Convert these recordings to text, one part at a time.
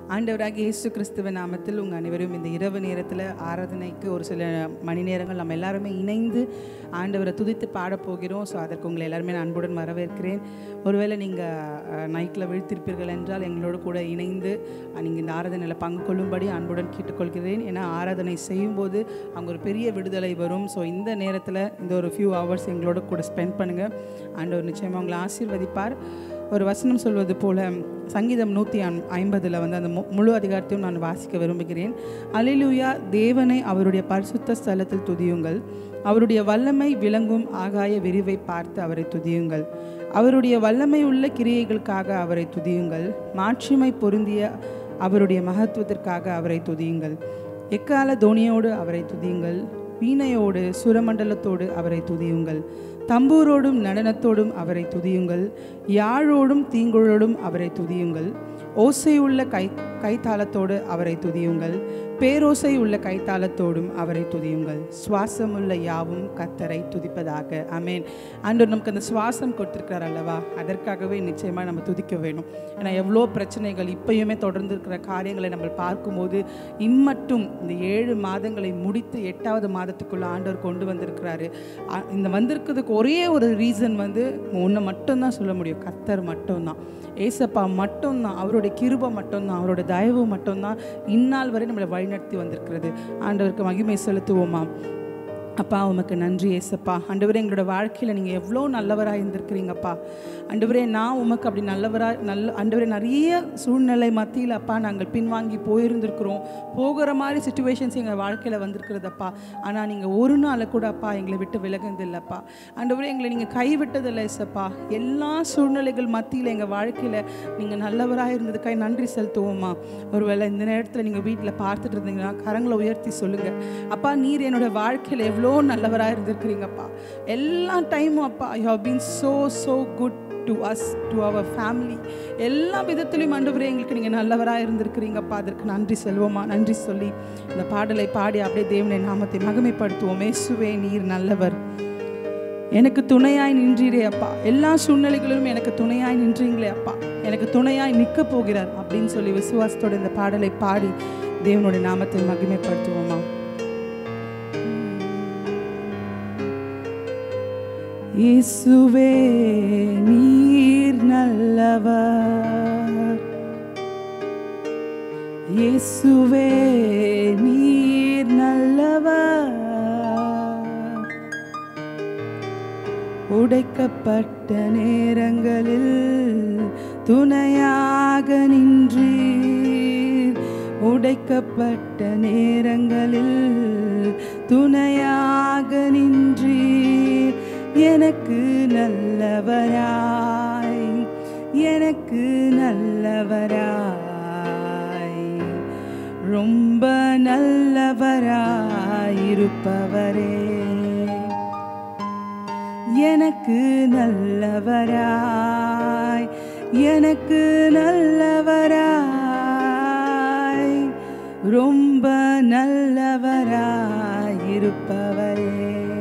ஆண்டவராகிய இயேசு கிறிஸ்துவ நாமத்தில் உங்கள் அனைவரும் இந்த இரவு நேரத்தில் ஆராதனைக்கு ஒரு சில மணி நேரங்கள் நம்ம எல்லாருமே இணைந்து ஆண்டவரை துதித்து பாடப் போகிறோம் ஸோ அதற்கு உங்களை எல்லாருமே நான் அன்புடன் வரவேற்கிறேன் ஒருவேளை நீங்கள் நைட்டில் விழித்திருப்பீர்கள் என்றால் எங்களோடு கூட இணைந்து நீங்கள் இந்த ஆராதனையில் பங்கு கொள்ளும்படி அன்புடன் கேட்டுக்கொள்கிறேன் ஏன்னா ஆராதனை செய்யும்போது அங்கே ஒரு பெரிய விடுதலை வரும் ஸோ இந்த நேரத்தில் இந்த ஒரு ஃபியூ ஹவர்ஸ் எங்களோட கூட ஸ்பெண்ட் பண்ணுங்கள் ஆண்டவர் நிச்சயமாக உங்களை ஆசீர்வதிப்பார் ஒரு வசனம் சொல்வது போல சங்கீதம் நூற்றி ஐம்பதில் வந்து அந்த மு- முழு அதிகாரத்தையும் நான் வாசிக்க விரும்புகிறேன் அலிலுயா தேவனை அவருடைய பரிசுத்த ஸ்தலத்தில் துதியுங்கள் அவருடைய வல்லமை விளங்கும் ஆகாய விரிவை பார்த்து அவரை துதியுங்கள் அவருடைய வல்லமை உள்ள கிரியைகளுக்காக அவரை துதியுங்கள் மாட்சிமை பொருந்திய அவருடைய மகத்துவத்திற்காக அவரை துதியுங்கள் எக்கால தோனியோடு அவரை துதியுங்கள் வீணையோடு சுரமண்டலத்தோடு அவரை துதியுங்கள் தம்பூரோடும் நடனத்தோடும் அவரை துதியுங்கள் யாழோடும் தீங்குழலோடும் அவரை துதியுங்கள் ஓசையுள்ள கை கைத்தாளத்தோடு அவரை துதியுங்கள் பேரோசை உள்ள கைத்தாளத்தோடும் அவரை துதியுங்கள் சுவாசமுள்ள யாவும் கத்தரை துதிப்பதாக அமேன் ஆண்டவர் நமக்கு அந்த சுவாசம் கொடுத்துருக்கிறார் அல்லவா அதற்காகவே நிச்சயமாக நம்ம துதிக்க வேணும் ஏன்னா எவ்வளோ பிரச்சனைகள் இப்பயுமே தொடர்ந்து இருக்கிற காரியங்களை நம்ம பார்க்கும்போது இம்மட்டும் இந்த ஏழு மாதங்களை முடித்து எட்டாவது மாதத்துக்குள்ள ஆண்டவர் கொண்டு வந்திருக்கிறாரு அ- இந்த வந்திருக்கிறதுக்கு ஒரே ஒரு ரீசன் வந்து ஒன்று மட்டும்தான் சொல்ல முடியும் கத்தர் மட்டும்தான் ஏசப்பா மட்டும்தான் அவருடைய கிருபை மட்டும்தான் அவரோட தயவு மட்டும்தான் இந்நாள் வரை நம்மளை வழிநடத்தி வந்திருக்கிறது ஆண்டவருக்கு மகிமை செலுத்துவோமா அப்பா உமக்கு நன்றி ஏசப்பா ஆண்டவரே எங்களோட வாழ்க்கையில் நீங்கள் எவ்வளோ நல்லவராக இருந்திருக்கிறீங்கப்பா ஆண்டவரே நான் உமக்கு அப்படி நல்லவராக நல்ல ஆண்டவரே நிறைய சூழ்நிலை மத்தியில் அப்பா நாங்கள் பின்வாங்கி போயிருந்திருக்கிறோம் போகிற மாதிரி சுச்சுவேஷன்ஸ் எங்கள் வாழ்க்கையில் வந்திருக்கிறதப்பா ஆனால் நீங்கள் ஒரு நாளை கூட அப்பா எங்களை விட்டு விலகுனது இல்லைப்பா ஆண்டவரே எங்களை நீங்கள் கைவிட்டதில்லை ஏசப்பா எல்லா சூழ்நிலைகள் மத்தியில் எங்கள் வாழ்க்கையில் நீங்கள் நல்லவராக இருந்ததுக்காக நன்றி செலுத்துவோமா ஒருவேளை இந்த நேரத்தில் நீங்கள் வீட்டில் பார்த்துட்டு இருந்தீங்கன்னா கரங்களை உயர்த்தி சொல்லுங்கள் அப்பா நீர் என்னோட வாழ்க்கையில் எவ்வளோ நல்லவராக இருந்திருக்கிறீங்கப்பா எல்லா டைமும் அப்பா you have been so so good to us to our family எல்லா விதத்திலையும் ஆண்டவரே எங்களுக்கு நீங்கள் நல்லவராக இருந்திருக்கிறீங்கப்பா அதற்கு நன்றி செல்வோமா நன்றி சொல்லி இந்த பாடலை பாடி அப்படியே தேவனை நாமத்தை மகிமைப்படுத்துவோம் இயேசுவே நீர் நல்லவர் எனக்கு துணையாய் நின்றீரே அப்பா எல்லா சூழ்நிலைகளிலும் எனக்கு துணையாய் நின்றீங்களே அப்பா எனக்கு துணையாய் நிற்க போகிறார் அப்படின்னு சொல்லி விசுவாசத்தோட இந்த பாடலை பாடி தேவனுடைய நாமத்தை மகிமைப்படுத்துவோமா இயேசுவே நீர் நல்லவர் இயேசுவே நீர் நல்லவர் உடைக்கப்பட்ட நேரங்களில் துணையாக நின்றீர் உடைக்கப்பட்ட நேரங்களில் துணையாக நின்றீர் எனக்கு நல்லவராய் எனக்கு நல்லவராய் ரொம்ப நல்லவராய் இருப்பவரே எனக்கு நல்லவராய் எனக்கு நல்லவராய் ரொம்ப நல்லவராய் இருப்பவரே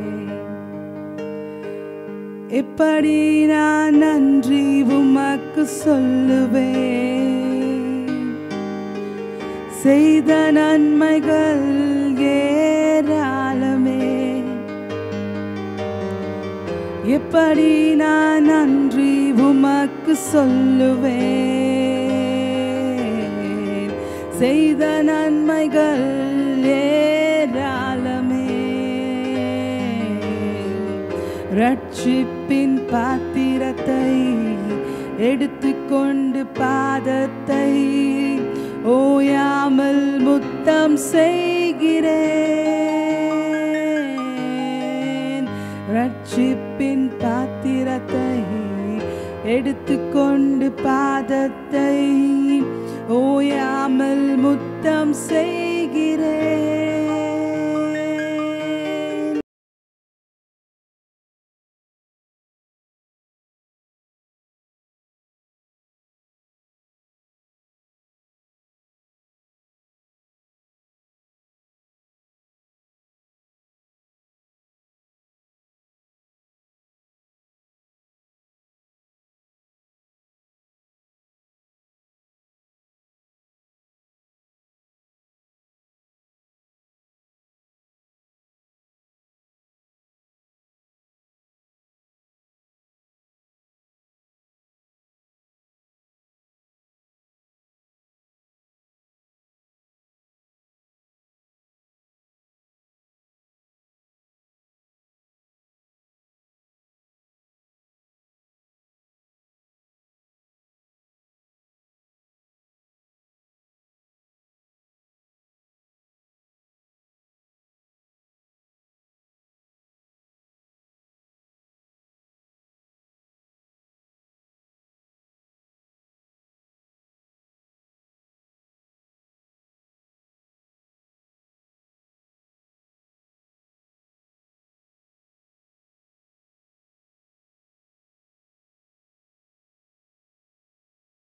எப்படி நான் நன்றி உமக்கு சொல்லுவேன் செய்த நன்மைகள் ஏராளமே எப்படி நான் நன்றி உமக்கு சொல்லுவேன் செய்த நன்மைகள் ஏராளமே ரட்சிப்பின் பாத்திரத்தை எடுத்துக்கொண்டு பாதத்தை ஓயாமல் முத்தம் செய்கிறேன் ரட்சிப்பின் பாத்திரத்தை எடுத்துக்கொண்டு பாதத்தை ஓயாமல் முத்தம் செய்கிறேன்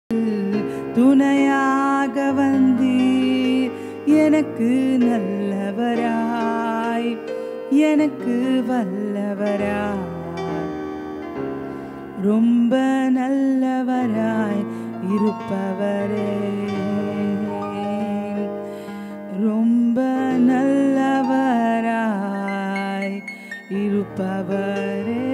துணையாக வந்தீர் எனக்கு நல்லவராய் எனக்கு வல்லவராய் ரொம்ப நல்லவராய் இருப்பவரே ரொம்ப நல்லவராய் இருப்பவரே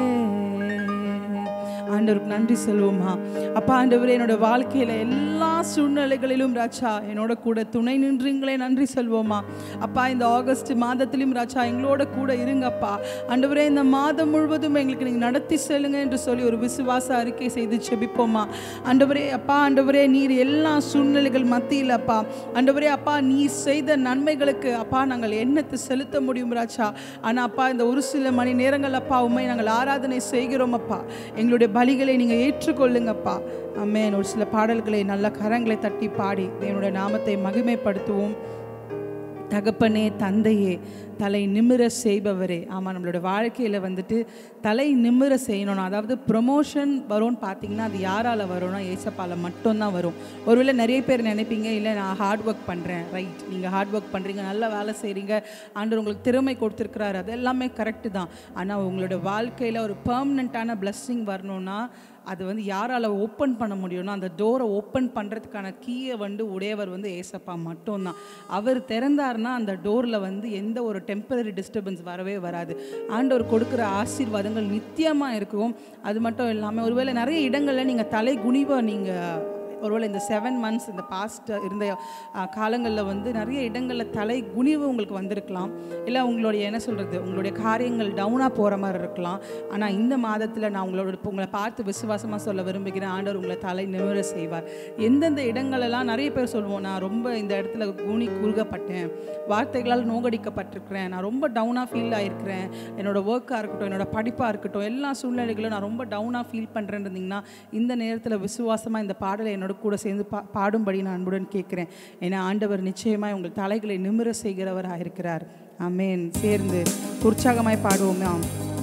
ஆண்டவருக்கு நன்றி சொல்லுவோமா அப்பா ஆண்டவரே என்னோட வாழ்க்கையில எல்லா சூழ்நிலைகளிலும் ராஜா என்னோட கூட துணை நின்றீங்களே நன்றி சொல்வோமா அப்பா இந்த ஆகஸ்ட் மாதத்திலும் ராஜா எங்களோட கூட இருங்கப்பா ஆண்டவரே இந்த மாதம் முழுவதும் எங்களுக்கு நீங்க நடத்தி செல்லுங்க என்று சொல்லி ஒரு விசுவாச அறிக்கை செய்து செபிப்போமா ஆண்டவரே அப்பா ஆண்டவரே நீர் எல்லா சூழ்நிலைகள் மத்தியில் அப்பா ஆண்டவரே அப்பா நீ செய்த நன்மைகளுக்கு அப்பா நாங்கள் எண்ணத்தை செலுத்த முடியும் ராஜா ஆனால் அப்பா இந்த ஒரு சில மணி நேரங்கள் அப்பா உண்மை நாங்கள் ஆராதனை செய்கிறோம் அப்பா எங்களுடைய பலிகளை நீங்கள் ஏற்றுக்கொள்ளுங்கப்பா அம்மேன் ஒரு சில பாடல்களை நல்ல கரங்களை தட்டி பாடி என்னுடைய நாமத்தை மகிமைப்படுத்துவோம் தகப்பனே தந்தையே தலை நிமிர செய்பவரே ஆமாம் நம்மளோட வாழ்க்கையில் வந்துட்டு தலை நிமிர செய்யணும் அதாவது ப்ரொமோஷன் வரும்னு பார்த்தீங்கன்னா அது யாரால் வரும்னா ஏசப்பால மட்டும்தான் வரும் ஒருவேளை நிறைய பேர் நினைப்பீங்க இல்லை நான் ஹார்ட் ஒர்க் பண்ணுறேன் ரைட் நீங்கள் ஹார்ட் ஒர்க் பண்ணுறீங்க நல்ல வேலை செய்கிறீங்க ஆண்டவர் உங்களுக்கு திறமை கொடுத்துருக்குறாரு அது எல்லாமே கரெக்டு தான் ஆனால் உங்களோட வாழ்க்கையில் ஒரு பெர்மனண்ட்டான blessing வரணும்னா அது வந்து யாரால் ஓப்பன் பண்ண முடியும்னா அந்த டோரை ஓப்பன் பண்ணுறதுக்கான கீயை வந்து உடையவர் வந்து ஏசப்பா மட்டும்தான் அவர் திறந்தார்னா அந்த டோரில் வந்து எந்த ஒரு டெம்பரரி டிஸ்டர்பன்ஸ் வரவே வராது ஆண்டவர் கொடுக்குற ஆசீர்வாதங்கள் நித்தியமாக இருக்கும் அது மட்டும் இல்லாமல் ஒருவேளை நிறைய இடங்களில் நீங்கள் தலை குனிவை நீங்கள் ஒருவேளை இந்த செவன் மந்த்ஸ் இந்த பாஸ்ட் இருந்த காலங்களில் வந்து நிறைய இடங்களில் தலை குனிவு உங்களுக்கு வந்திருக்கலாம் இல்லை உங்களுடைய என்ன சொல்கிறது உங்களுடைய காரியங்கள் டவுனாக போகிற மாதிரி இருக்கலாம் ஆனால் இந்த மாதத்தில் நான் உங்களோட இப்போ உங்களை பார்த்து விசுவாசமாக சொல்ல விரும்புகிறேன் ஆண்டவர் உங்களை தலை நிமிர செய்வார் எந்தெந்த இடங்களெல்லாம் நிறைய பேர் சொல்லுவோம் நான் ரொம்ப இந்த இடத்துல குனி குறுகப்பட்டேன் வார்த்தைகளால் நோகடிக்கப்பட்டிருக்கிறேன் நான் ரொம்ப டவுனாக ஃபீல் ஆயிருக்கிறேன் என்னோட ஒர்க்காக இருக்கட்டும் என்னோட படிப்பாக இருக்கட்டும் எல்லா சூழ்நிலைகளும் நான் ரொம்ப டவுனாக ஃபீல் பண்ணுறேன்னு இருந்தீங்கன்னா இந்த நேரத்தில் விசுவாசமாக இந்த பாடலை என்னோட கூட சேர்ந்து பா பாடும்படி நான் அன்புடன் கேட்குறேன் ஏன்னா ஆண்டவர் நிச்சயமாய் உங்கள் தலைகளை நிமிர செய்கிறவராக இருக்கிறார் ஆமென் சேர்ந்து உற்சாகமாய் பாடுவோமே ஆம்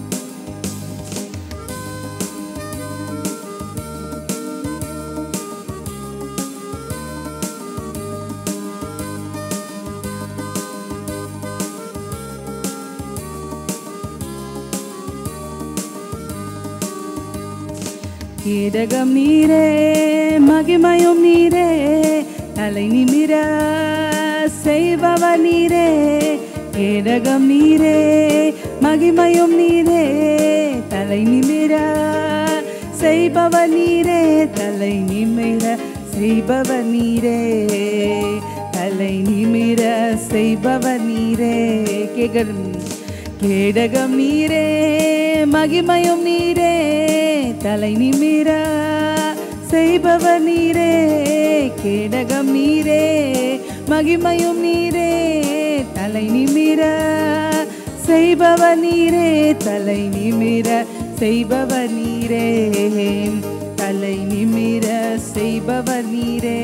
கீடகம் நீரே மகிமையும் நீரே தலை நிமிர செய்பவர் நீரே கேடகம் நீரே மகிமையும் நீரே தலை நிமிர செய்பவர் நீரே தலை நிமிர செய்பவர் நீரே தலை நிமிர செய்பவர் நீரே கேட்கணும் கேடகம் நீரே மகிமையும் நீரே தலை நிமிர செய்பவர் நீரே கேடகம் நீரே மகிமையும் நீரே தலை நிமிர செய்பவர் நீரே தலை நிமிர செய்பவர் நீரே தலை நிமிர செய்பவர் நீரே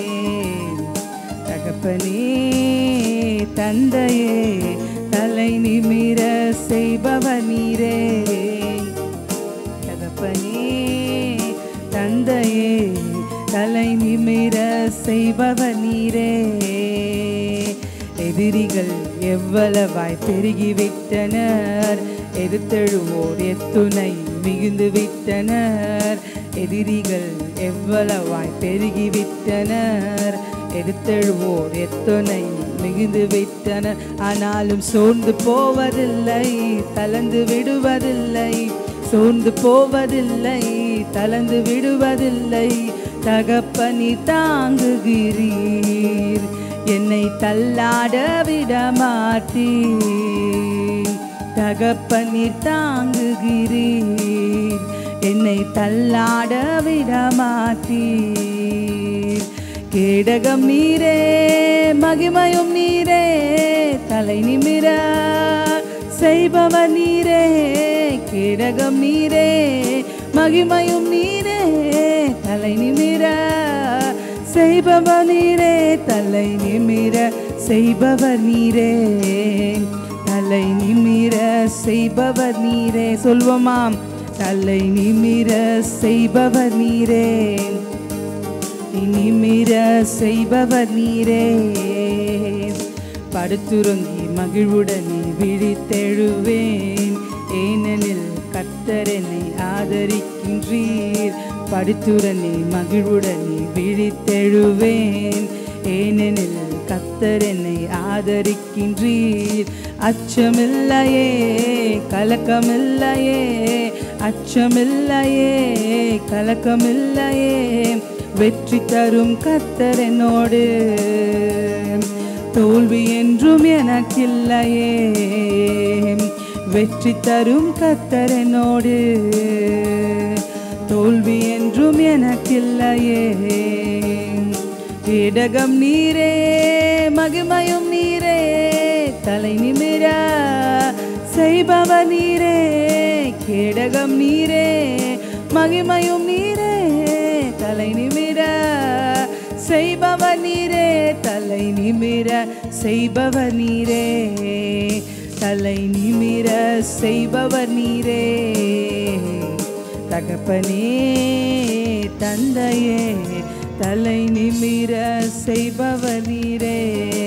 தகப்பனே தந்தையே தலை நிமிர செய்பவர் நீரே தகப்பனே தந்தையே தலை நிமிர செய்பவர் நீரே எதிரிகள் எவ்வளவாய் பெருகிவிட்டனர் எதிர்த்தெழுவோர் எத்துணை மிகுந்து விட்டனர் எதிரிகள் எவ்வளவாய் பெருகிவிட்டனர் எடுத்தெழுவோர் எத்தனை மிகுந்து விட்டனர் ஆனாலும் சோர்ந்து போவதில்லை தளர்ந்து விடுவதில்லை சோர்ந்து போவதில்லை தளர்ந்து விடுவதில்லை தகப்பனி தாங்குகிறீர் என்னை தள்ளாட விட மாட்டீர் தகப்பனீர் தாங்குகிறீர் என்னை தள்ளாட விட மாட்டீர் கேடகம் நீரே மகிமையும் நீரே தலை நிமிர செய்பவர் நீரே கேடகம் நீரே மகிமையும் நீரே தலை நிமிர செய்பவர் நீரே தலை நிமிர செய்பவர் நீரே தலை நிமிர செய்பவர் நீரே சொல்வோமாம் தலை நிமிர செய்பவர் நீரே நிமிர செய்பவர் நீரே படுத்துறங்கி மகிழ்வுடனே விழித்தெழுவேன் ஏனெனில் கர்த்தர் என்னை ஆதரிக்கின்றீர் படுத்துடனே மகிழ்வுடனே விழித்தெழுவேன் ஏனெனில் கர்த்தர் என்னை ஆதரிக்கின்றீர் அச்சமில்லையே கலக்கமில்லையே அச்சமில்லையே கலக்கமில்லையே வெற்றி தரும் கர்த்தர் என்னோடு தோல்வி என்றும் எனக்கில்லையே வெற்றி தரும் கர்த்தர் என்னோடு தோல்வி என்றும் எனக்கில்லையே இடகம் நீரே மகிமையும் நீரே தலை நிமிர செய்பவ நீரே கேடகம் நீரே மகிமையும் நீரே தலை நிமிர செய்பவ நீரே தலை நிமிர செய்பவ நீரே தலை நிமிர செய்பவர் நீரே தகப்பனே தந்தையே தலை நிமிர செய்பவர் நீரே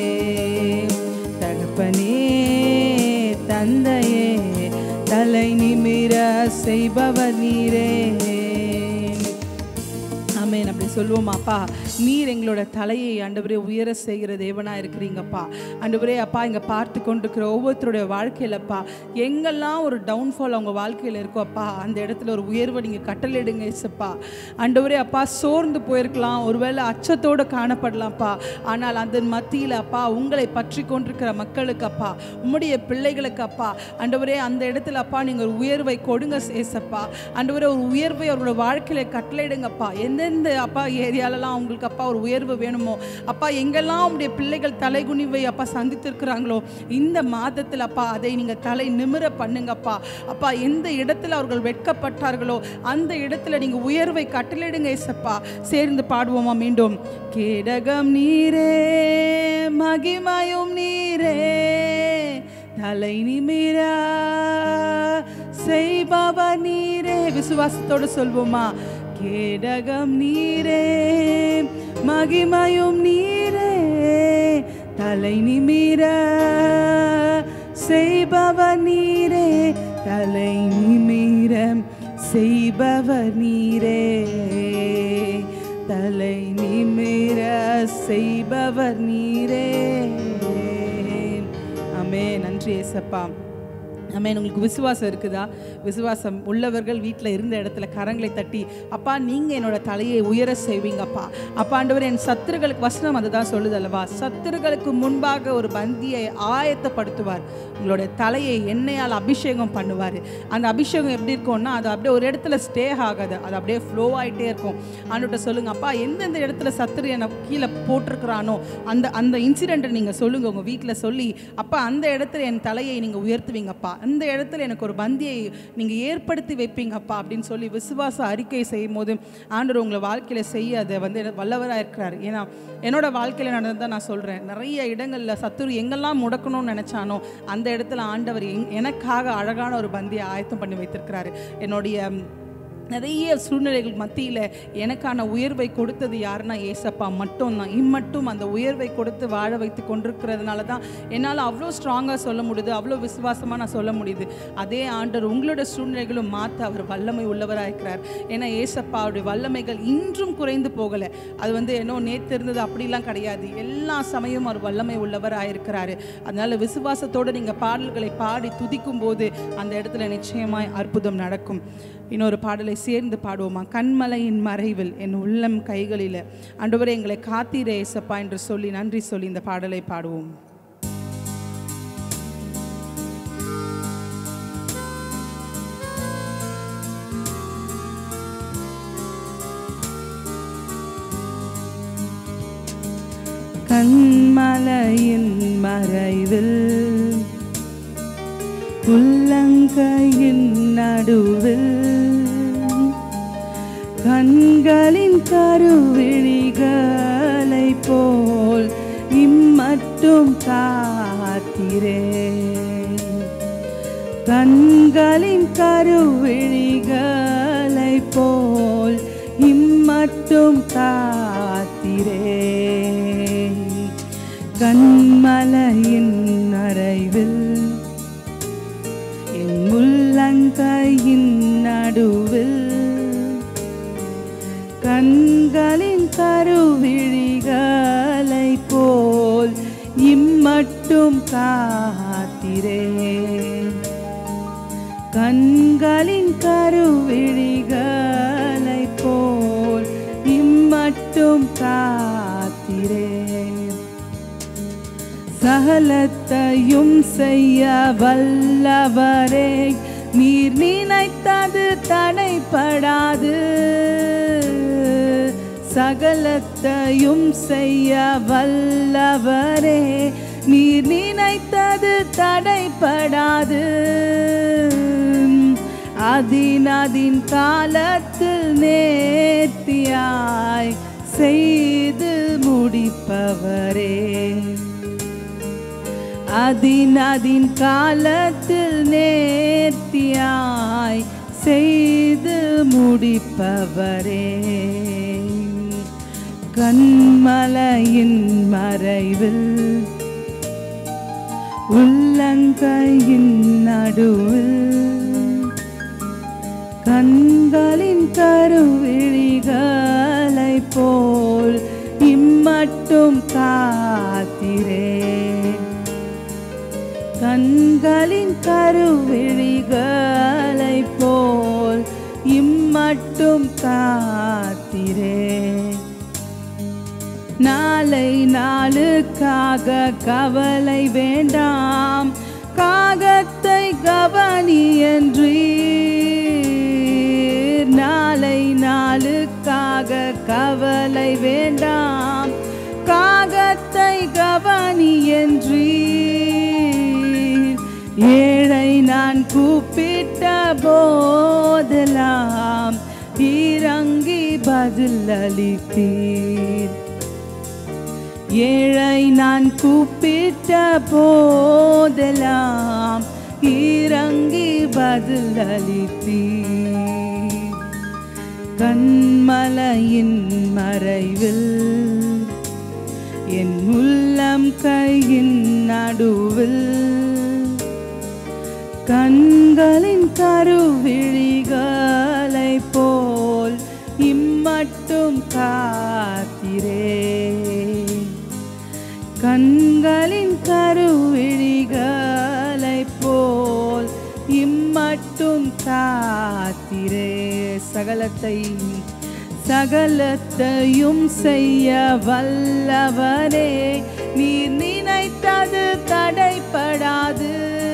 தகப்பனே தந்தையே தலை நிமிர செய்பவர் நீரே ஆமென் அப்படி சொல்லுவோம் அப்பா நீர் எங்களோட தலையை ஆண்டவரே உயர செய்கிற தேவனா இருக்கிறீங்கப்பா ஆண்டவரே அப்பா இங்கே பார்த்து கொண்டிருக்கிற ஒவ்வொருத்தருடைய வாழ்க்கையிலப்பா எங்கெல்லாம் ஒரு டவுன்ஃபால் அவங்க வாழ்க்கையில் இருக்கோ அப்பா அந்த இடத்துல ஒரு உயர்வை நீங்கள் கட்டளையிடுங்க இசப்பா ஆண்டவரே அப்பா சோர்ந்து போயிருக்கலாம் ஒருவேளை அச்சத்தோடு காணப்படலாம்ப்பா ஆனால் அந்த மத்தியில் அப்பா உங்களை பற்றி கொண்டிருக்கிற மக்களுக்கு அப்பா உம்முடைய பிள்ளைகளுக்கு அப்பா ஆண்டவரே அந்த இடத்துல அப்பா நீங்கள் ஒரு உயர்வை கொடுங்க ஏசப்பா ஆண்டவரே ஒரு உயர்வை அவரோட வாழ்க்கையில கட்டளையிடுங்கப்பா எந்தெந்த அப்பா ஏரியாலலாம் அவங்களுக்கு அப்பா ஒரு உயர்வு வேணுமோ அப்பா எங்கெல்லாம் உங்களுடைய பிள்ளைகள் தலைகுனிவை அப்பா சந்தித்திருக்கிறாங்களோ இந்த மாதத்தில் அப்பா அதை நீங்கள் தலை நிமிர பண்ணுங்கப்பா அப்பா எந்த இடத்துல அவர்கள் வெட்கப்பட்டார்களோ அந்த இடத்துல நீங்கள் உயர்வை கட்டளையிடுங்க ஏசப்பா சேர்ந்து பாடுவோமா மீண்டும் கேடகம் நீரே மகிமையும் நீரே தலை நிமிரா செய்பவ நீரே விசுவாசத்தோடு சொல்வோமா கேடகம் நீரே மகிமையும் நீரே தலை நிமிர செய்பவ நீரே தலை நிமிர செய்பவர் நீரே தலை நிமிர செய்பவர் நீரே அமே நன்றி ஏசப்பா அமேன் உங்களுக்கு விசுவாசம் இருக்குதா விசுவாசம் உள்ளவர்கள் வீட்டில் இருந்த இடத்துல கரங்களை தட்டி அப்பா நீங்கள் என்னோட தலையை உயர செய்வீங்கப்பா அப்பா ஆண்டவர் என் சத்துருகளுக்கு வசனம் அதுதான் சொல்லுது அல்லவா சத்துருகளுக்கு முன்பாக ஒரு பந்தியை ஆயத்தப்படுத்துவார் உங்களோட தலையை எண்ணெயால் அபிஷேகம் பண்ணுவார் அந்த அபிஷேகம் எப்படி இருக்கும்னா அது அப்படியே ஒரு இடத்துல ஸ்டே ஆகாது அது அப்படியே ஃப்ளோ ஆகிட்டே இருக்கும் ஆண்டுகிட்ட சொல்லுங்க அப்பா எந்தெந்த இடத்துல சத்துரு என்னை கீழே போட்டிருக்கிறானோ அந்த அந்த இன்சிடெண்ட்டை நீங்கள் சொல்லுங்கள் உங்கள் வீட்டில் சொல்லி அப்பா அந்த இடத்துல என் தலையை நீங்கள் உயர்த்துவீங்கப்பா அந்த இடத்துல எனக்கு ஒரு பந்தியை நீங்கள் ஏற்படுத்தி வைப்பீங்கப்பா அப்படின்னு சொல்லி விசுவாச அறிக்கை செய்யும் போது ஆண்டவர் உங்களை வாழ்க்கையில் செய்ய அதை வந்து வல்லவராக இருக்கிறார் ஏன்னா என்னோட வாழ்க்கையில் நடந்ததை நான் சொல்கிறேன் நிறைய இடங்களில் சத்துரு எங்கெல்லாம் முடக்கணும்னு நினச்சானோ அந்த இடத்துல ஆண்டவர் எங் எனக்காக அழகான ஒரு பந்தியை ஆயத்தம் பண்ணி வைத்திருக்கிறாரு என்னுடைய நிறைய சூழ்நிலைகள் மத்தியில் எனக்கான உயர்வை கொடுத்தது யாருன்னா ஏசப்பா மட்டும்தான் இம்மட்டும் அந்த உயர்வை கொடுத்து வாழ வைத்து கொண்டிருக்கிறதுனால தான் என்னால் அவ்வளோ ஸ்ட்ராங்காக சொல்ல முடியுது அவ்வளோ விசுவாசமாக நான் சொல்ல முடியுது அதே ஆண்டர் உங்களோட சூழ்நிலைகளும் மாற்ற அவர் வல்லமை உள்ளவராக இருக்கிறார் ஏன்னா ஏசப்பா அவருடைய வல்லமைகள் இன்றும் குறைந்து போகலை அது வந்து என்னோ நேற்று இருந்தது அப்படிலாம் கிடையாது எல்லா சமயமும் அவர் வல்லமை உள்ளவராக இருக்கிறாரு அதனால் விசுவாசத்தோடு நீங்கள் பாடல்களை பாடி துதிக்கும் போது அந்த இடத்துல நிச்சயமாய் அற்புதம் நடக்கும் இன்னொரு பாடலை சேர்ந்து பாடுவோமா கண்மலையின் மறைவில் என் உள்ளம் கைகளில் ஆண்டவரே எங்களை காத்தீரே ஏசப்பா என்று சொல்லி நன்றி சொல்லி இந்த பாடலை பாடுவோம் கண்மலையின் மறைவில் உள்ளங்கையின் நடுவில் கண்களின் கருவிழிகளை போல் இம்மட்டும் காத்திரே கண்களின் கருவிழிகளை போல் இம்மட்டும் இம்மட்டும் காத்திரே கண்மலையின் அறைவில் என் உள்ளங்கையின் நடுவில் கண்களின் கருவிழிகளை போல் இம்மட்டும் காத்திரே கண்களின் கருவிழிகளை போல் இம்மட்டும் காத்திரே சகலத்தையும் செய்ய வல்லவரே நீர் நினைத்தது தடைப்படாது சகலத்தையும் செய்ய வல்லவரே நீர் நினைத்தது தடைப்படாது அதின் அதின் காலத்தில் நேர்த்தியாய் செய்து முடிப்பவரே அதின் அதின் காலத்தில் நேர்த்தியாய் செய்து முடிப்பவரே கண்மலையின் மறைவில் உள்ளங்கையின் நடுவில் கண்களின் கருவிழிகளை போல் இம்மட்டும் காத்திரே கண்களின் கருவிழிகளை போல் இம்மட்டும் காத்திரே நாளை நாளுக்காக கவலை வேண்டாம் காகத்தை கவனி என்றீர் நாளை நாளுக்காக கவலை வேண்டாம் காகத்தை கவனி என்றீர் ஏழை நான் கூப்பிட்ட போதெல்லாம் இறங்கி பதில் அளித்தீர் ஏழை நான் கூப்பிட்ட போதெல்லாம் இறங்கி பதில் அளித்தீர் கண்மலையின் மறைவில் என் உள்ளம் கையின் நடுவில் கண்களின் கருவிழிகளை போல் இம்மட்டும் காத்திரே கண்களின் கருவிழிகளை போல் இம்மட்டும் காத்திரே சகலத்தை சகலத்தையும் செய்ய வல்லவரே நீர் நினைத்தது தடைப்படாது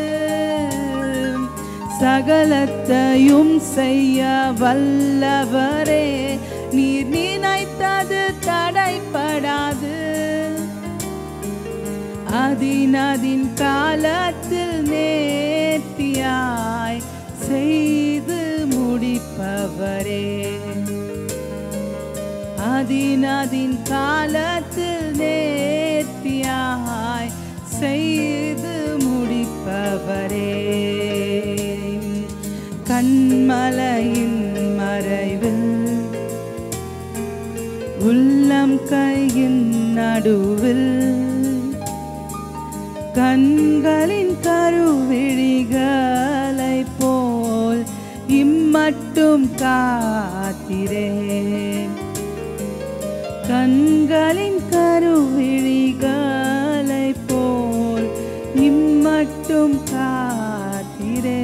சகலத்தையும் செய்ய வல்லவரே நீர் நினைத்தது தடைப்படாது அதின் அதின் காலத்தில் நேர்த்தியாய் செய்து முடிப்பவரே அதின் அதின் காலத்தில் நேர்த்தியாய் செய்து முடிப்பவரே கண்மலையின் மறைவில் உள்ளம் கையின் நடுவில் கண்களின் கருவிழிகளை போல் இம்மட்டும் காத்திரே கண்களின் கருவிழிகளை போல் இம்மட்டும் காத்திரே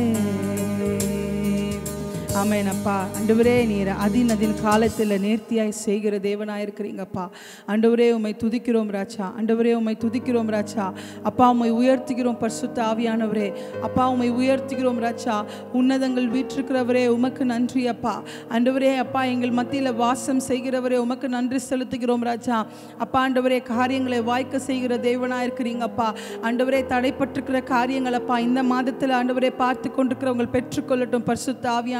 ஆமென் அப்பா ஆண்டவரே நீர் அதின் அதின் காலத்தில் நேர்த்தியாய் செய்கிற தேவனாய் இருக்கிறீங்கப்பா ஆண்டவரே உம்மை துதிக்கிறோம் ராஜா ஆண்டவரே உம்மை துதிக்கிறோம் ராஜா அப்பா உம்மை உயர்த்துகிறோம் பரிசுத்த ஆவியானவரே அப்பா உம்மை உயர்த்துகிறோம் ராஜா உன்னதங்கள் வீற்றிருக்கிறவரே உமக்கு நன்றி அப்பா ஆண்டவரே அப்பா எங்கள் மத்தியில் வாசம் செய்கிறவரே உமக்கு நன்றி செலுத்துகிறோம் ராஜா அப்பா ஆண்டவரே காரியங்களை வாய்க்க செய்கிற தேவனாய் இருக்கிறீங்கப்பா ஆண்டவரே தடைப்பட்டிருக்கிற காரியங்கள் அப்பா இந்த மாதத்தில் ஆண்டவரே பார்த்து கொண்டிருக்கிறவங்க பெற்றுக்கொள்ளட்டும் பரிசுத்த ஆவியானவரே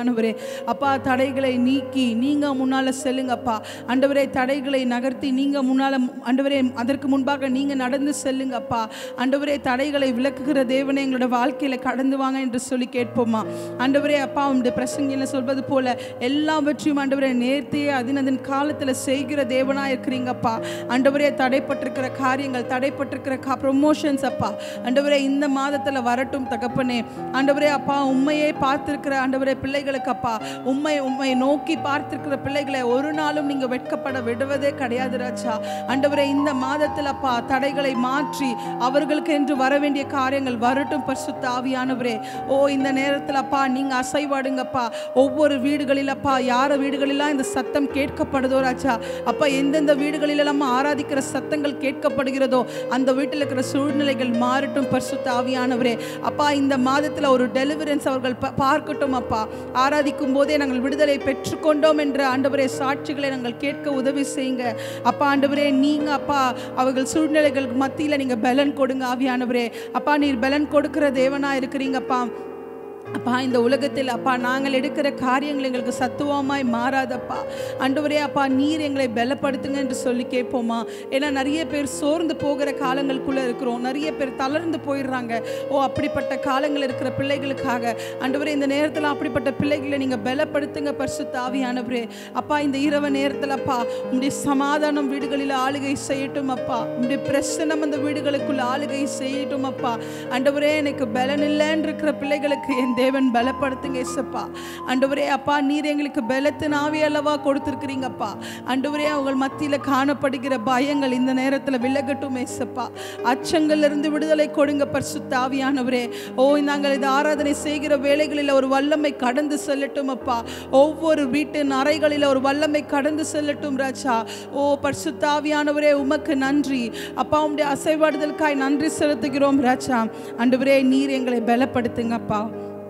அப்பா தடைகளை நீக்கி நீங்கள் முன்னால் செல்லுங்கப்பா ஆண்டவரே தடைகளை நகர்த்தி நீங்கள் முன்னால் ஆண்டவரே அதற்கு முன்பாக நீங்கள் நடந்து செல்லுங்கப்பா ஆண்டவரே தடைகளை விளக்குகிற தேவனே எங்களோட வாழ்க்கையில் கடந்து வாங்க என்று சொல்லி கேட்போமா ஆண்டவரே அப்பா உங்களுடைய பிரசங்கில சொல்வது போல எல்லாவற்றையும் ஆண்டவரே நேர்த்தியே அதன் அதன் காலத்தில் செய்கிற தேவனா இருக்கிறீங்கப்பா ஆண்டவரே தடைப்பட்டிருக்கிற காரியங்கள் தடைப்பட்டிருக்கிற கா ப்ரொமோஷன்ஸ் அப்பா ஆண்டவரே இந்த மாதத்தில் வரட்டும் தகப்பனே ஆண்டவரே அப்பா உண்மையே பார்த்திருக்கிற ஆண்டவரே பிள்ளைகளுக்கு அப்பா உண்மை உண்மையை நோக்கி பார்த்திருக்கிற பிள்ளைகளை ஒரு நாளும் நீங்க வெட்கப்பட விடுவதே கிடையாது ராஜா ஆண்டவரே இந்த மாதத்தில் அப்பா தடைகளை மாற்றி அவர்களுக்கு என்று வர வேண்டிய காரியங்கள் வரட்டும் பரிசுத்த ஆவியானவரே ஓ இந்த நேரத்தில் அப்பா நீங்க அசைவாடுங்கப்பா ஒவ்வொரு வீடுகளில் அப்பா யார வீடுகளெல்லாம் இந்த சத்தம் கேட்கப்படுதோ ராஜா அப்பா எந்தெந்த வீடுகளிலெல்லாம் ஆராதிக்கிற சத்தங்கள் கேட்கப்படுகிறதோ அந்த வீட்டில் இருக்கிற சூழ்நிலைகள் மாறட்டும் பரிசுத்த ஆவியானவரே அப்பா இந்த மாதத்தில் ஒரு டெலிவரன்ஸ் அவர்கள் ப- பார்க்கட்டும் அப்பா ஆராதிக்கும் போதே நாங்கள் விடுதலை பெற்றுக்கொண்டோம் என்ற ஆண்டவரே சாட்சிகளை நாங்கள் கேட்க உதவி செய்யுங்க அப்பா ஆண்டவரே நீங்க அப்பா அவர்கள் சூழ்நிலைகளுக்கு மத்தியில் நீங்க பலன் கொடுங்க ஆவியானவரே அப்பா நீர் பலன் கொடுக்கிற தேவனா இருக்கிறீங்கப்பா அப்பா இந்த உலகத்தில் அப்பா நாங்கள் எடுக்கிற காரியங்கள் எங்களுக்கு சத்துவமாய் மாறாதப்பா ஆண்டவரே அப்பா நீர் எங்களை பலப்படுத்துங்க என்று சொல்லி கேட்போமா ஏன்னா நிறைய பேர் சோர்ந்து போகிற காலங்களுக்குள்ளே இருக்கிறோம் நிறைய பேர் தளர்ந்து போயிடுறாங்க ஓ அப்படிப்பட்ட காலங்கள் இருக்கிற பிள்ளைகளுக்காக ஆண்டவரே இந்த நேரத்தில் அப்படிப்பட்ட பிள்ளைகளை நீங்கள் பலப்படுத்துங்க பரிசுத்த ஆவியானவரே அப்பா இந்த இரவு நேரத்தில் அப்பா உங்களுடைய சமாதானம் வீடுகளில் ஆளுகை செய்யட்டும் அப்பா உங்களுடைய பிரசனம் அந்த வீடுகளுக்குள்ள ஆளுகை செய்யட்டும் அப்பா ஆண்டவரே எனக்கு பலன் இல்லைன்னு இருக்கிற பிள்ளைகளுக்கு என் தேவன் பலப்படுத்துங்க இசப்பா ஆண்டவரே அப்பா நீர் எங்களுக்கு பலத்தின் ஆவி அல்லவா கொடுத்துருக்கிறீங்கப்பா ஆண்டவரே அவங்க மத்தியில் காணப்படுகிற பயங்கள் இந்த நேரத்தில் விலகட்டும் ஏசப்பா அச்சங்கள்ல இருந்து விடுதலை கொடுங்க பரிசுத்த ஆவியானவரே ஓ நாங்கள் இந்த ஆராதனை செய்கிற வேளைகளில் ஒரு வல்லமை கடந்து செல்லட்டும் அப்பா ஒவ்வொரு வீட்டின் அறைகளில் ஒரு வல்லமை கடந்து செல்லட்டும் ராஜா ஓ பரிசுத்த ஆவியானவரே உமக்கு நன்றி அப்பா உம்முடைய அசைவாடுதலுக்காய் நன்றி செலுத்துகிறோம் ராஜா ஆண்டவரே நீர் எங்களை பலப்படுத்துங்கப்பா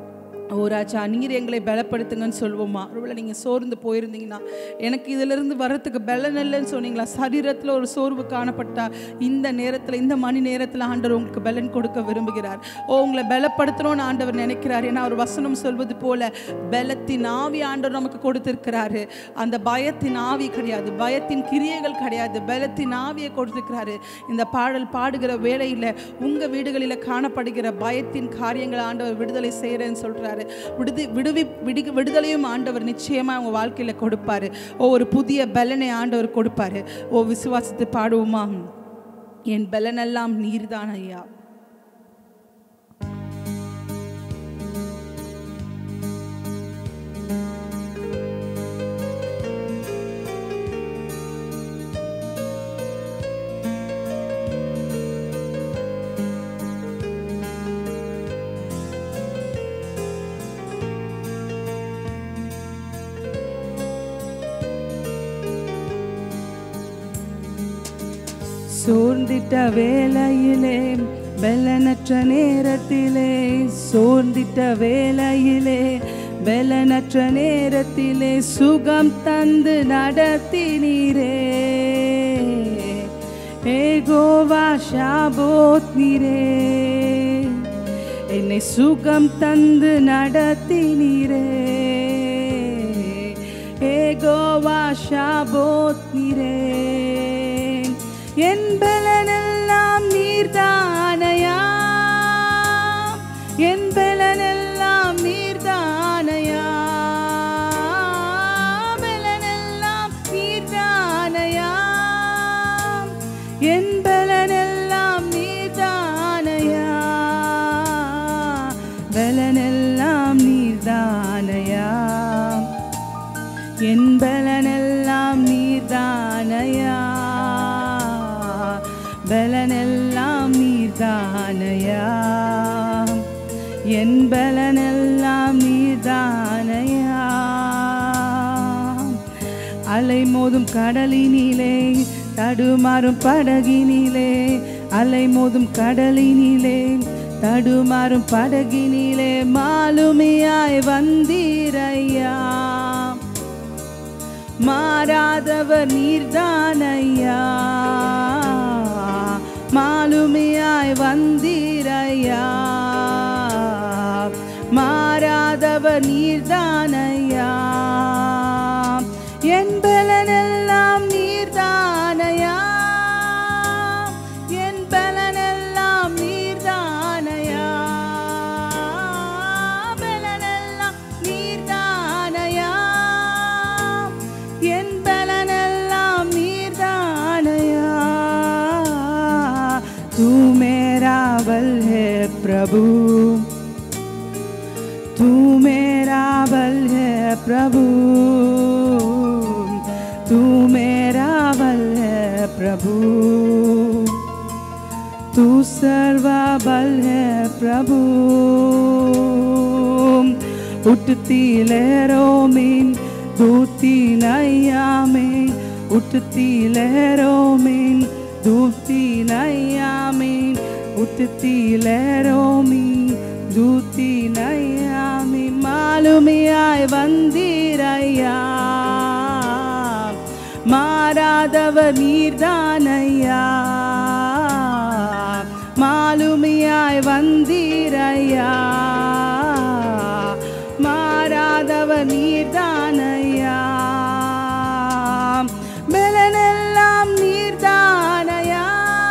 ஓ ராஜா நீர் எங்களை பலப்படுத்துங்கன்னு சொல்லுவோமா ஒருவேளை நீங்கள் சோர்ந்து போயிருந்தீங்கன்னா எனக்கு இதிலிருந்து வரத்துக்கு பலன் இல்லைன்னு சொன்னீங்களா சரீரத்தில் ஒரு சோர்வு காணப்பட்டா இந்த நேரத்தில் இந்த மணி நேரத்தில் ஆண்டவர் உங்களுக்கு பலன் கொடுக்க விரும்புகிறார் ஓ உங்களை பலப்படுத்தணும்னு ஆண்டவர் நினைக்கிறார் ஏன்னா அவர் வசனம் சொல்வது போல பலத்தின் ஆவி ஆண்டவர் நமக்கு கொடுத்திருக்கிறாரு அந்த பயத்தின் ஆவி கிடையாது பயத்தின் கிரியைகள் கிடையாது பலத்தின் ஆவியை கொடுத்திருக்கிறாரு இந்த பாடல் பாடுகிற வேளையில் உங்கள் வீடுகளில் காணப்படுகிற பயத்தின் காரியங்களை ஆண்டவர் விடுதலை செய்கிறேன்னு சொல்கிறாரு விடுதி விடுவி விடு விடுதலையும் ஆண்டவர் நிச்சயமாக அவங்க வாழ்க்கையில் கொடுப்பாரு ஓ ஒரு புதிய பலனை ஆண்டவர் கொடுப்பாரு ஓ விசுவாசத்தை பாடுவோமா என் பலனெல்லாம் நீர்தான் ஐயா சோர்ந்திட்ட வேளையிலே பலனற்ற நேரத்திலே சோர்ந்திட்ட வேளையிலே பலனற்ற நேரத்திலே சுகம் தந்து நடத்தினீரே ஏகோவா ஷாபோத் நீரே என்னை சுகம் தந்து நடத்தினீரே ஏகோவா ஷாபோத் நீரே என் பலனெல்லாம் நீர்தானையா என் பலனெல்லாம் நீர்தானையா பலனெல்லாம் நீர்தானையா என் பலனெல்லாம் நீர்தானையா பலனெல்லாம் நீர்தானையா என் பலனெல்லாம் நீர்தானையா பலனெல்லாம் நீர்தானையா என் பலனெல்லாம் நீர்தானையா அலை மோதும் கடலினிலே தடுமாறும் படகினிலே அலை மோதும் கடலினிலே தடுமாறும் படகினிலே மாலுமியாய் வந்தீரையா மாறாதவர் நீர்தானையா மாலுமியாய் வந்தீரையா மாறாதவர் நீர்தானையா तू मेरा बल है प्रभु तू मेरा बल है प्रभु तू मेरा बल है प्रभु तू सर्व बल है प्रभु उठती लहरों में दूती नैया में उठती लहरों में दूती नैया में उठती लहरों में दूती नैया में மாலுமியாய் வந்தீரையா மாறாதவர் நீர்தானையா மாலுமியாய் வந்தீரையா மாறாதவர் நீர்தானையா பலனெல்லாம் நீர்தானையா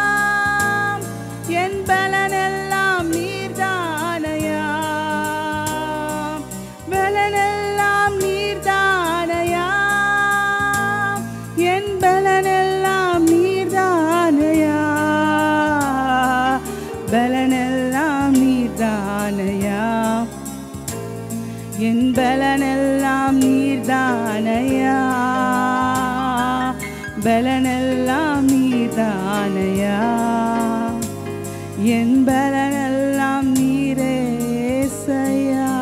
என் பலனெல்லாம் நீர்தானையா பலனெல்லாம் நீர்தானையா என் பலனெல்லாம் நீர்தானையா பலனெல்லாம் நீர்தானையா என் பலனெல்லாம் நீர்தானையா பலனெல்லாம் நீர்தானையா என் பலனெல்லாம் நீரேசையா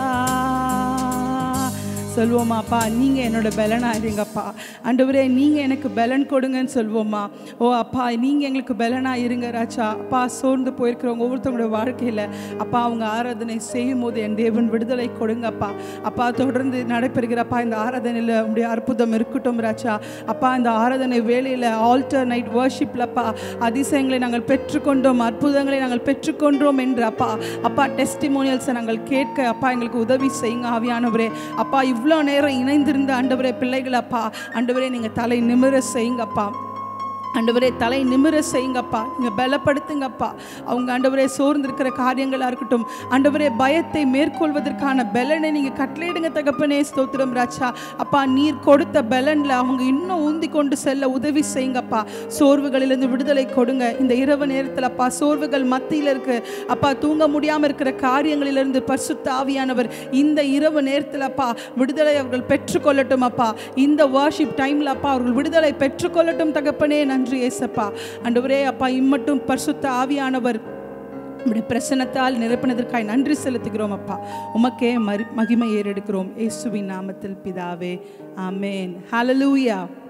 சொல்வோமாப்பா நீங்கள் என்னோட பலனா இருங்கப்பா ஆண்டவரே நீங்கள் எனக்கு பலன் கொடுங்கன்னு சொல்வோமா ஓ அப்பா நீங்கள் எங்களுக்கு பலனா இருங்க ராஜா அப்பா சோர்ந்து போயிருக்கிறவங்க ஒவ்வொருத்தவங்களோட வாழ்க்கையில் அப்பா அவங்க ஆராதனை செய்யும் போது என் தேவன் விடுதலை கொடுங்கப்பா அப்பா தொடர்ந்து நடைபெறுகிறப்பா இந்த ஆராதனையில் உடைய அற்புதம் இருக்கட்டும் ராஜா அப்பா இந்த ஆராதனை வேலையில் ஆல்டர் நைட் வர்ஷிப்லப்பா அதிசயங்களை நாங்கள் பெற்றுக்கொண்டோம் அற்புதங்களை நாங்கள் பெற்றுக்கொண்டோம் என்று அப்பா அப்பா டெஸ்டிமோனியல்ஸை நாங்கள் கேட்க அப்பா எங்களுக்கு உதவி செய்யுங்க ஆவியானவரே அப்பா இவ்வளோ நேரம் இணைந்திருந்த ஆண்டவரே பிள்ளைகள் அப்பா ஆண்டவரே நீங்கள் தலை நிமிர செய்யுங்கப்பா ஆண்டவரே தலை நிமிர செய்யுங்கப்பா நீங்கள் பலப்படுத்துங்கப்பா அவங்க ஆண்டவரே சோர்ந்திருக்கிற காரியங்களாக இருக்கட்டும் ஆண்டவரே பயத்தை மேற்கொள்வதற்கான பலனை நீங்கள் கட்டளையிடுங்க தகப்பனே ஸ்தோத்திரம் ராஜா அப்பா நீர் கொடுத்த பலனில் அவங்க இன்னும் ஊந்தி கொண்டு செல்ல உதவி செய்யுங்கப்பா சோர்வுகளிலிருந்து விடுதலை கொடுங்க இந்த இரவு நேரத்தில் அப்பா சோர்வுகள் மத்தியில் இருக்கு அப்பா தூங்க முடியாமல் இருக்கிற காரியங்களிலிருந்து பரிசுத்த ஆவியானவர் இந்த இரவு நேரத்தில் அப்பா விடுதலை அவர்கள் பெற்றுக்கொள்ளட்டும் அப்பா இந்த வார்ஷிப் டைமில் அப்பா அவர்கள் விடுதலை பெற்றுக்கொள்ளட்டும் தகப்பனே நன்றி ஏசப்பா ஆண்டவரே அப்பா இம்மட்டும் பரிசுத்த ஆவியானவர் உம்முடைய பிரசனத்தால் நிரப்பினதற்காய் நன்றி செலுத்துகிறோம் அப்பா உமக்கே மரி மகிமை ஏறெடுக்கிறோம் இயேசுவின் நாமத்தில் பிதாவே ஆமென் ஹalleluya